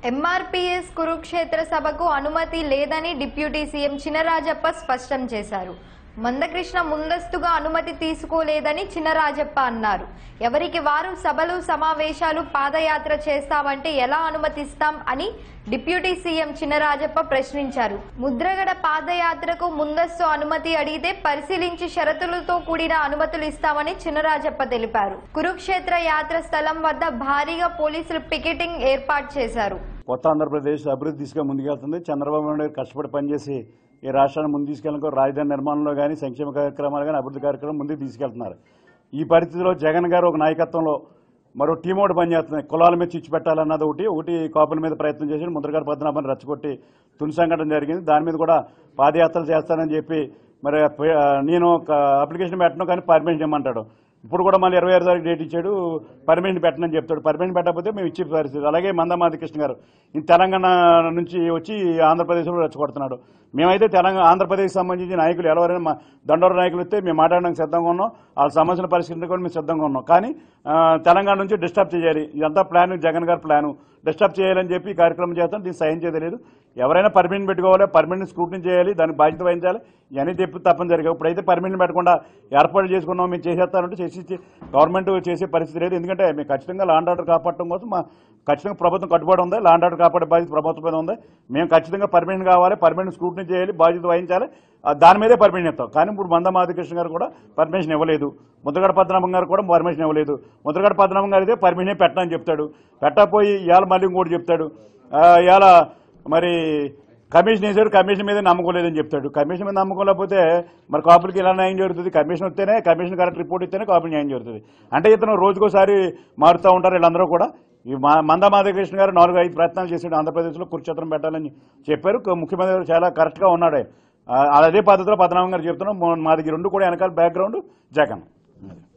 MRPS Kurukshetra సభకు అనుమతి లేదని డిప్యూటీ సీఎం చినరాజప్ప స్పష్టం చేశారు మందకృష్ణ ముందస్తుగా అనుమతి తీసుకోలేదని చినరాజప్ప అన్నారు ఎవరికి వారు సభలు సమావేశాలు పాదయాత్ర చేస్తామంటే ఎలా అనుమతిస్తాం అని డిప్యూటీ సీఎం చినరాజప్ప ప్రశ్నించారు ముద్రగడ పాదయాత్రకు ముందస్తు అనుమతి అడిగితే పరిశీలించి షరతులతో కూడిన అనుమతులు ఇస్తామని చినరాజప్ప తెలిపారు కురుక్షేత్ర యాత్ర స్థలం వద్ద భారీగా పోలీసులు పికెటింగ్ ఏర్పాటు చేశారు కొత్త ఆంధ్రప్రదేశ్ అభివృద్ధి దిశగా ముందుకెళ్తుంది చంద్రబాబు నాయుడు గారు కష్టపడి పనిచేసి ఈ రాష్ట్రాన్ని ముందు తీసుకెళ్ళడం రాజధాని నిర్మాణంలో కానీ సంక్షేమ కార్యక్రమాలు కానీ అభివృద్ధి కార్యక్రమం ముందుకు తీసుకెళ్తున్నారు ఈ పరిస్థితిలో జగన్ గారు ఒక నాయకత్వంలో మరో టీం ఒకటి పనిచేస్తుంది కులాల మీద చిచ్చు పెట్టాలన్నది ఒకటి ఒకటి కాపుల మీద ప్రయత్నం చేసి ముద్రగారు పద్మనాభాన్ని రెచ్చగొట్టి తుని సంఘటన జరిగింది దాని మీద కూడా పాదయాత్రలు చేస్తానని చెప్పి మరి ఆ, నేను ఒక అప్లికేషన్ పెట్టను కానీ పర్మిషన్ ఇవ్వమంటాడు ఇప్పుడు కూడా మళ్ళీ ఇరవై ఆరు తారీఖు డేట్ ఇచ్చాడు పర్మిషన్ పెట్టనని చెప్తాడు పర్మిషన్ పెట్టకపోతే మేము ఇచ్చే పరిస్థితి అలాగే మందమాది కృష్ణ గారు ఈ తెలంగాణ నుంచి వచ్చి ఆంధ్రప్రదేశ్లో రెచ్చగొడుతున్నాడు మేమైతే తెలంగాణ ఆంధ్రప్రదేశ్ సంబంధించి నాయకులు ఎవరైనా మా దండోర నాయకులు వస్తే మేము మాట్లాడడానికి సిద్ధంగా ఉన్నాం వాళ్ళ సమస్యల పరిష్కరించడానికి కూడా మేము సిద్ధంగా ఉన్నాం కానీ ఆ, తెలంగాణ నుంచి డిస్టర్బ్ చేయాలి ఇదంతా ప్లాన్ జగన్ గారి ప్లాను డిస్టర్బ్ చేయాలని చెప్పి ఈ కార్యక్రమం చేస్తాం దీన్ని సహాయం చేయలేదు ఎవరైనా పర్మిషన్ పెట్టుకోవాలి పర్మిషన్ స్క్రూటినీ చేయాలి దానికి బాధ్యత వహించాలి ఇవన్నీ చెప్పి తప్పని జరిగాయి ఇప్పుడైతే పర్మిషన్ పెట్టకుండా ఏర్పాటు చేసుకున్నాం మేము చేసేస్తారంటే చేసి గవర్నమెంట్ చేసే పరిస్థితి లేదు ఎందుకంటే మేము ఖచ్చితంగా లాండ్ ఆర్డర్ కాపాడటం కోసం మా ఖచ్చితంగా ప్రభుత్వం కట్టుబడి ఉంది లాండ్ ఆర్డర్ కాపాడే బాధ్యత ప్రభుత్వం మీద ఉంది మేము ఖచ్చితంగా పర్మిషన్ కావాలి పర్మిషన్ స్క్రూటినీ చేయాలి బాధ్యత వహించాలి ఆ దాని మీదే పర్మిషన్ ఇస్తాం కానీ ఇప్పుడు మందమాది కృష్ణ గారు కూడా పర్మిషన్ ఇవ్వలేదు ముద్రగడ పద్మనాభం గారు కూడా పర్మిషన్ ఇవ్వలేదు ముద్రగడ పద్మనాభం గారు అయితే పర్మిషన్ పెట్టనని చెప్తాడు పెట్టకపోయి ఇవాళ మళ్ళీ ఇంకోటి చెప్తాడు ఆ, ఇవాళ మరి కమిషన్ వేసాడు కమిషన్ మీద నమ్మకం లేదని చెప్తాడు కమిషన్ మీద నమ్మకం లేకపోతే మరి కాపులకి ఎలా న్యాయం జరుగుతుంది కమిషన్ వస్తేనే కమిషన్ కరెక్ట్ రిపోర్ట్ ఇస్తేనే కాపులు న్యాయం జరుగుతుంది అంటే ఇతను రోజుకోసారి మారుతూ ఉంటారు వీళ్ళందరూ కూడా ఈ మా- మందా మాధవకృష్ణ గారు నాలుగు ఐదు ప్రయత్నాలు చేశాడు ఆంధ్రప్రదేశ్లో కురుక్షేత్రం పెట్టాలని చెప్పారు క- ముఖ్యమంత్రి గారు చాలా కరెక్ట్గా ఉన్నాడు ఆయన. ఆ, అదే పద్ధతిలో పద్మనాభం గారు చెప్తున్నాం మా- మాది రెండు కూడా వెనకాల బ్యాక్గ్రౌండ్ జగన్